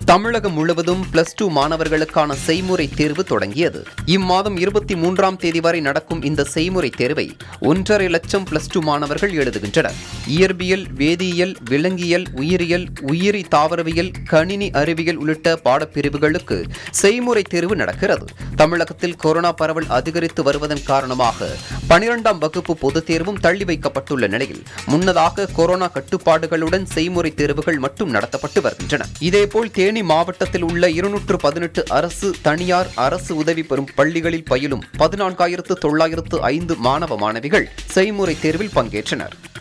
தமிழகம் முழுவதும் plus two மாணவர்களுக்கான செய்முறை தேர்வு தொடங்கியது இம்மாதம் இருபத்தி மூன்றாம் தேதி வரை நடக்கும் இந்த செய்முறை தேர்வை ஒன்றரை லட்சம் பிளஸ் டூ மாணவர்கள் எழுதுகின்றனர் இயற்பியல் வேதியியல் விலங்கியல் உயிரியல் உயிரி தாவரவியல் கணினி அறிவியல் உள்ளிட்ட பாடப்பிரிவுகளுக்கு செய்முறை தேர்வு நடக்கிறது தமிழகத்தில் கொரோனா பரவல் அதிகரித்து வருவதன் காரணமாக பனிரெண்டாம் வகுப்பு பொதுத் தேர்வும் தள்ளி வைக்கப்பட்டுள்ள நிலையில் முன்னதாக கொரோனா கட்டுப்பாடுகளுடன் செய்முறை தேர்வுகள் மட்டும் நடத்தப்பட்டு வருகின்றன இதேபோல் தேனி மாவட்டத்தில் உள்ள இருநூற்று பதினெட்டு அரசு தனியார் அரசு உதவி பெறும் பள்ளிகளில் பயிலும் பதினான்காயிரத்து தொள்ளாயிரத்து ஐந்து மாணவ மாணவிகள் செய்முறை தேர்வில் பங்கேற்றனர்